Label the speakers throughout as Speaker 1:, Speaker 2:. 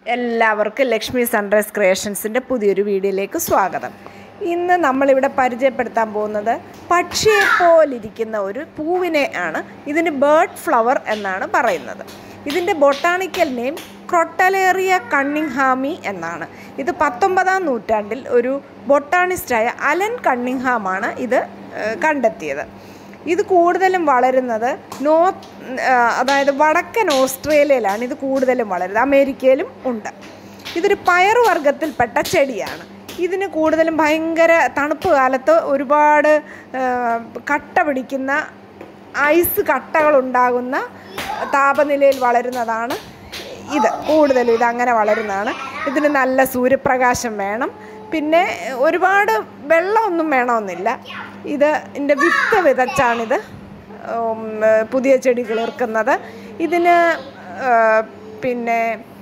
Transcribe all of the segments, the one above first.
Speaker 1: എല്ലാവർക്കും ലക്ഷ്മി സൺറൈസ് ക്രിയേഷൻസിൻ്റെ പുതിയൊരു വീഡിയോയിലേക്ക് സ്വാഗതം ഇന്ന് നമ്മളിവിടെ പരിചയപ്പെടുത്താൻ പോകുന്നത് പക്ഷിയെ പോലിരിക്കുന്ന ഒരു പൂവിനെ ആണ് ഇതിന് ബേർഡ് ഫ്ലവർ എന്നാണ് പറയുന്നത് ഇതിൻ്റെ ബൊട്ടാണിക്കൽ നെയിം ക്രൊട്ടലേറിയ കണ്ണിങ്ഹാമി എന്നാണ് ഇത് പത്തൊമ്പതാം നൂറ്റാണ്ടിൽ ഒരു ബൊട്ടാണിസ്റ്റായ അലൻ കണ്ണിങ്ഹാമാണ് ഇത് ഏഹ്, കണ്ടെത്തിയത് ഇത് കൂടുതലും വളരുന്നത് നോർത്ത് അതായത് വടക്കൻ ഓസ്ട്രേലിയയിലാണ് ഇത് കൂടുതലും വളരുന്നത് അമേരിക്കയിലും ഉണ്ട് ഇതൊരു പയറുവർഗത്തിൽപ്പെട്ട ചെടിയാണ് ഇതിന് കൂടുതലും ഭയങ്കര തണുപ്പ് കാലത്ത് ഒരുപാട് ആ, കട്ട പിടിക്കുന്ന ഐസ് കട്ടകളുണ്ടാകുന്ന താപനിലയിൽ വളരുന്നതാണ് ഇത് കൂടുതലും ഇത് അങ്ങനെ വളരുന്നതാണ് ഇതിന് നല്ല സൂര്യപ്രകാശം വേണം പിന്നെ ഒരുപാട് വെള്ളമൊന്നും വേണമെന്നില്ല ഇത് ഇതിൻ്റെ വിത്ത് വിതച്ചാണിത് ഉം, പുതിയ ചെടി കിളിർക്കുന്നത് ഇതിന് ആ, പിന്നെ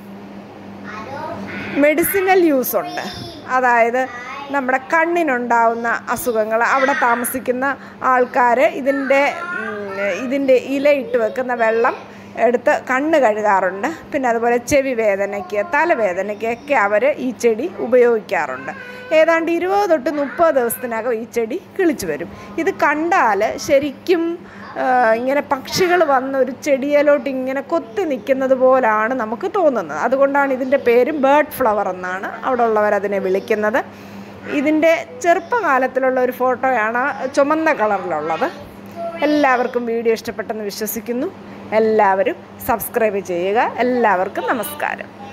Speaker 1: മെഡിസിനൽ യൂസ് ഉണ്ട് അതായത് നമ്മുടെ കണ്ണിനുണ്ടാവുന്ന അസുഖങ്ങൾ അവിടെ താമസിക്കുന്ന ആൾക്കാർ ഇതിൻ്റെ ഉം, ഇതിൻ്റെ ഇലയിട്ട് വെക്കുന്ന വെള്ളം എടുത്ത് കണ്ണ് കഴുകാറുണ്ട് പിന്നെ അതുപോലെ ചെവി വേദനയ്ക്ക് തലവേദനയ്ക്ക് ഒക്കെ അവർ ഈ ചെടി ഉപയോഗിക്കാറുണ്ട് ഏതാണ്ട് ഇരുപത് തൊട്ട് മുപ്പത് ദിവസത്തിനകം ഈ ചെടി കിളിച്ചു വരും ഇത് കണ്ടാൽ ശരിക്കും ആ, ഇങ്ങനെ പക്ഷികൾ വന്ന് ഒരു ചെടിയിലോട്ട് ഇങ്ങനെ കൊത്തി നിൽക്കുന്നത് പോലാണ് നമുക്ക് തോന്നുന്നത് അതുകൊണ്ടാണ് ഇതിൻ്റെ പേര് ബേർഡ് ഫ്ലവർ എന്നാണ് അവിടെ ഉള്ളവർ അതിനെ വിളിക്കുന്നത് ഇതിൻ്റെ ചെറുപ്പകാലത്തിലുള്ള ഒരു ഫോട്ടോയാണ് ചുമന്ന കളറിലുള്ളത് എല്ലാവർക്കും വീഡിയോ ഇഷ്ടപ്പെട്ടെന്ന് വിശ്വസിക്കുന്നു എല്ലാവരും സബ്സ്ക്രൈബ് ചെയ്യുക എല്ലാവർക്കും നമസ്കാരം